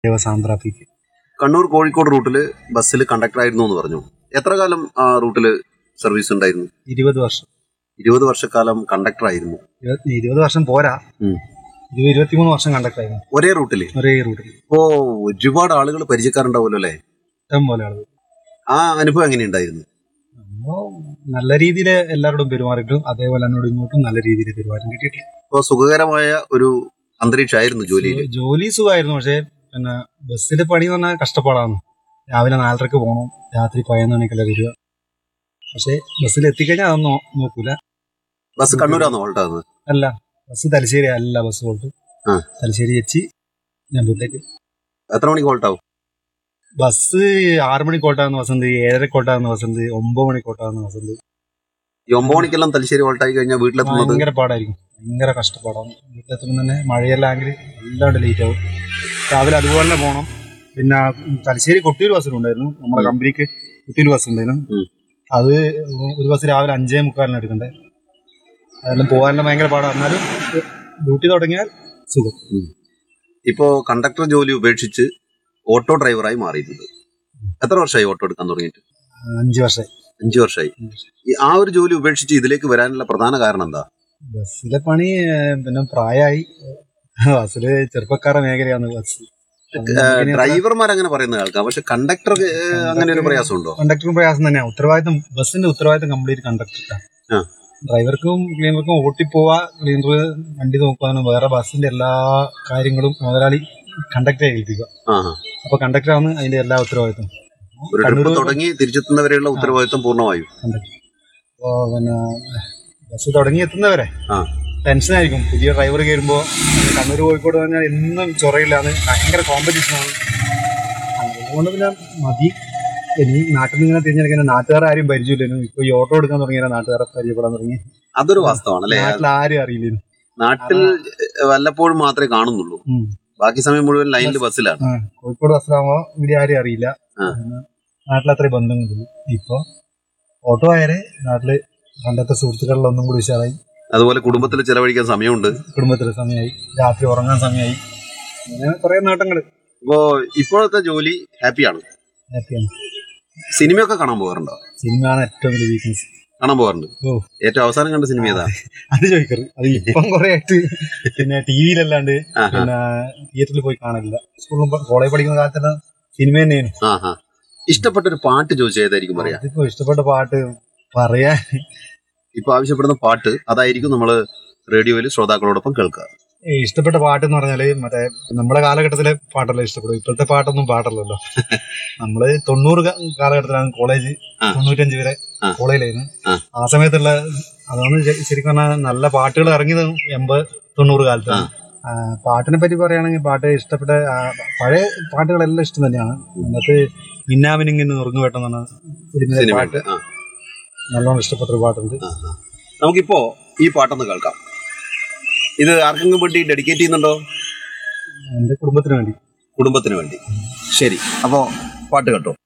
ദേവസാന്ദ്ര P K Kannur Kozhikode റൂട്ടിൽ ബസ്സിൽ conductor ആയിരുന്നു എന്ന് പറഞ്ഞു എത്ര കാലം ആ റൂട്ടിൽ സർവീസ് ഉണ്ടായിരുന്നു ഇരുപത് വർഷം ഇരുപത് വർഷക്കാലം കണ്ടക്ടർ ആയിരുന്നു ഇരുപത് ഇരുപത് വർഷം പോരാ ഉം. ഇരുപത് ഇരുപത്തിമൂന്ന് വർഷം കണ്ടക്ടറായിരുന്നു ഒരേ റൂട്ടിൽ ഒരേ റൂട്ടിൽ ഇപ്പോ ഒരുപാട് ആളുകൾ പരിചയക്കാരുണ്ടാവുമല്ലോ അല്ലേ ഇഷ്ടം പോലെ ആളുകൾ ആ അനുഭവം എങ്ങനെയുണ്ടായിരുന്നു അപ്പോ നല്ല രീതിയിൽ എല്ലാവരോടും പെരുമാറിയിട്ടും അതേപോലെ എന്നോട് ഇങ്ങോട്ടും നല്ല രീതിയിൽ പെരുമാറ്റം കിട്ടിയിട്ടില്ല ഇപ്പോ സുഖകരമായ ഒരു അന്തരീക്ഷമായിരുന്നു ജോലിയിൽ ജോലി സുഖമായിരുന്നു പക്ഷേ പിന്നെ ബസ്സിന്റെ പണി എന്ന് പറഞ്ഞാൽ കഷ്ടപ്പാടാണ് രാവിലെ നാലരക്ക് പോകണം രാത്രി പതിനൊന്ന് മണിക്കല്ല വരിക പക്ഷേ ബസ്സിൽ എത്തിക്കഴിഞ്ഞാൽ അതൊന്നും നോ- നോക്കൂല ബസ് കണ്ണൂരാന്നോ ഓൾട്ടാകുന്നത് അല്ല ബസ് തലശ്ശേരി അല്ല ബസ് പോയിട്ട് ആ. തലശ്ശേരി എച്ച് ഞാൻ വീട്ടിലേക്ക് എത്ര മണിക്ക് ഓൾട്ടാവും ബസ് ആറ് മണിക്കോട്ടാകുന്ന വസന്ത് ഏഴരക്കോട്ടാകുന്ന വസന്ത് ഒമ്പത് മണിക്കോട്ടാകുന്ന വസന്ത് ഈ ഒമ്പത് മണിക്കെല്ലാം തലശ്ശേരി ഓൾട്ടായി കഴിഞ്ഞാൽ വീട്ടിലെത്തുന്നത് ഭയങ്കര പാടായിരിക്കും ഭയങ്കര കഷ്ടപ്പാടാണ് വീട്ടിലെത്തുമ്പോൾ തന്നെ മഴയെല്ലാം എല്ലാണ്ട് ലേറ്റ് ആവും രാവിലെ അതുപോലെ തന്നെ പോകണം പിന്നെ തലശ്ശേരി കൊട്ടിയൂർ ബസ്സിലുണ്ടായിരുന്നു നമ്മുടെ ഉം. കമ്പനിക്ക് കൊട്ടിയൂർ ബസ് ഉണ്ടായിരുന്നു ഉം. അത് ഒരു ബസ് രാവിലെ അഞ്ചേ മുക്കാലിന് എടുക്കണ്ടേ അതെല്ലാം പോകാനെല്ലാം ഭയങ്കര പാടാണ് എന്നാലും ഡ്യൂട്ടി തുടങ്ങിയാൽ സുഖം ഇപ്പോ കണ്ടക്ടർ ജോലി ഉപേക്ഷിച്ച് ഓട്ടോ ഡ്രൈവറായി മാറിയിട്ടുണ്ട് എത്ര വർഷമായി ഓട്ടോ എടുക്കാൻ തുടങ്ങിയിട്ട് അഞ്ച് വർഷം അഞ്ചു വർഷമായി ഈ ആ ഒരു ജോലി ഉപേക്ഷിച്ച് ഇതിലേക്ക് വരാനുള്ള പ്രധാന കാരണം എന്താ ബസ്സിലെ പണി ഏഹ്, പിന്നെ പ്രായമായി ബസ്സില് ചെറുപ്പക്കാരുടെ മേഖലയാണ് ബസ് ഡ്രൈവർമാർ അങ്ങനെ പറയുന്ന കേൾക്കാം പക്ഷെ കണ്ടക്ടർ അങ്ങനെ ഒരു പ്രയാസമുണ്ടോ കണ്ടക്ടറും പ്രയാസം തന്നെയാണ് ഉത്തരവാദിത്തം ബസ്സിന്റെ ഉത്തരവാദിത്തം കംപ്ലീറ്റ് കണ്ടക്ടർക്കാണ് ആ. ഡ്രൈവർക്കും ക്ലീനർക്കും ഓട്ടിപ്പോവാ ക്ലീനർ വണ്ടി നോക്കാനും വേറെ ബസ്സിന്റെ എല്ലാ കാര്യങ്ങളും മുതലാളി കണ്ടക്ടറെ ഏൽപ്പിക്കുക ആ അപ്പൊ കണ്ടക്ടറാണ് അതിന്റെ എല്ലാ ഉത്തരവാദിത്തം ഒരു ട്രിപ്പ് കണ്ണൂര് തുടങ്ങി തിരിച്ചെത്തുന്നവരെയുള്ള ഉത്തരവാദിത്വം പൂർണ്ണമായും കണ്ടക്ടർ അപ്പോ പിന്നെ ബസ് തുടങ്ങി എത്തുന്നവരെ ആ. ടെൻഷനായിരിക്കും പുതിയ ഡ്രൈവർ കയറുമ്പോ കണ്ണൂർ കോഴിക്കോട് പറഞ്ഞാൽ എന്നും ചൊറയില്ലാന്ന് ഭയങ്കര കോമ്പറ്റീഷനാണ് അതുകൊണ്ട് പിന്നെ മതി ഇനി നാട്ടിൽ നിന്ന് ഇങ്ങനെ തിരിഞ്ഞെടുക്കാൻ നാട്ടുകാർ ആരും പരിചയമില്ലായിരുന്നു ഇപ്പൊ ഈ ഓട്ടോ എടുക്കാൻ തുടങ്ങിയ നാട്ടുകാരെ പരിചയപ്പെടാൻ തുടങ്ങി അതൊരു വാസ്തവമാണ് അല്ലെ നാട്ടിൽ ആരും അറിയില്ലായിരുന്നു നാട്ടിൽ വല്ലപ്പോഴും മാത്രമേ കാണുന്നുള്ളൂ ഉം. ബാക്കി സമയം മുഴുവൻ ലൈനിൽ ബസ്സിലാണ് ആ, കോഴിക്കോട് ബസ്സിലാകുമ്പോ ഇവിടെ ആരും അറിയില്ല ആ. പിന്നെ നാട്ടിൽ അത്രയും ബന്ധങ്ങളില്ല ഇപ്പൊ ഓട്ടോ ആയാലേ നാട്ടില് പണ്ടത്തെ സുഹൃത്തുക്കളിലൊന്നും കൂടി ഉഷാറായി അതുപോലെ കുടുംബത്തിൽ ചെലവഴിക്കാൻ സമയമുണ്ട് കുടുംബത്തിന് സമയമായി രാത്രി ഉറങ്ങാൻ സമയമായി അങ്ങനെ കുറെ നേട്ടങ്ങൾ ഇപ്പോ ഇപ്പോഴത്തെ ജോലി ഹാപ്പിയാണ് ഹാപ്പിയാണ് സിനിമയൊക്കെ കാണാൻ പോകാറുണ്ടോ സിനിമയാണ് ഏറ്റവും വലിയ വീക്ക്നെസ് കാണാൻ പോകാറുണ്ട് ഓ. ഏറ്റവും അവസാനം കണ്ട സിനിമ ഏതാ അത് ചോദിക്കരുത് അത് ഇപ്പം കുറെ ആയിട്ട് പിന്നെ ടി വിയിലല്ലാണ്ട് ആഹാ. പിന്നെ തിയേറ്ററിൽ പോയി കാണില്ല സ്കൂളിലും കോളേജ് പഠിക്കുന്ന കാലത്തെല്ലാം സിനിമ തന്നെയാണ് ആഹാ ഇഷ്ടപ്പെട്ട ഒരു പാട്ട് ചോദിച്ചാൽ ഏതായിരിക്കും പറയാ അതിപ്പോ ഇഷ്ടപ്പെട്ട പാട്ട് പറയാൻ ഇപ്പൊ ആവശ്യപ്പെടുന്ന പാട്ട് അതായിരിക്കും നമ്മള് റേഡിയോയിൽ ശ്രോതാക്കളോടൊപ്പം കേൾക്കുക ഈ ഇഷ്ടപ്പെട്ട പാട്ട് എന്ന് പറഞ്ഞാല് മറ്റേ നമ്മുടെ കാലഘട്ടത്തിലെ പാട്ടല്ല ഇഷ്ടപ്പെടും ഇപ്പോഴത്തെ പാട്ടൊന്നും പാട്ടല്ലല്ലോ നമ്മള് തൊണ്ണൂറ് കാ- കാലഘട്ടത്തിലാണ് കോളേജ് ആ. തൊണ്ണൂറ്റഞ്ച് വരെ ആ. കോളേജിലായിരുന്നു ആ. ആ സമയത്തുള്ള അതാണ് ശ- ശരിക്കും പറഞ്ഞാൽ നല്ല പാട്ടുകൾ ഇറങ്ങിയത് എൺപത് തൊണ്ണൂറ് കാലത്താണ് ആ, പാട്ടിനെ പറ്റി പറയുകയാണെങ്കിൽ പാട്ട് ഇഷ്ടപ്പെട്ട ആ, പഴയ പാട്ടുകളെല്ലാം ഇഷ്ടം തന്നെയാണ് എന്നിട്ട് മിന്നാമിനിങ്ങിന് നുറുങ്ങു വേട്ടം എന്ന് പറഞ്ഞ ഫിലിമിലെ സിനിമ പാട്ട് നല്ലോണം ഇഷ്ടപ്പെട്ട ഒരു പാട്ടുണ്ട് നമുക്കിപ്പോ ഈ പാട്ടൊന്ന് കേൾക്കാം ഇത് ആർക്കെങ്കിലും വേണ്ടി ഡെഡിക്കേറ്റ് ചെയ്യുന്നുണ്ടോ എന്റെ കുടുംബത്തിന് വേണ്ടി കുടുംബത്തിന് വേണ്ടി ശരി അപ്പോ പാട്ട് കേട്ടോ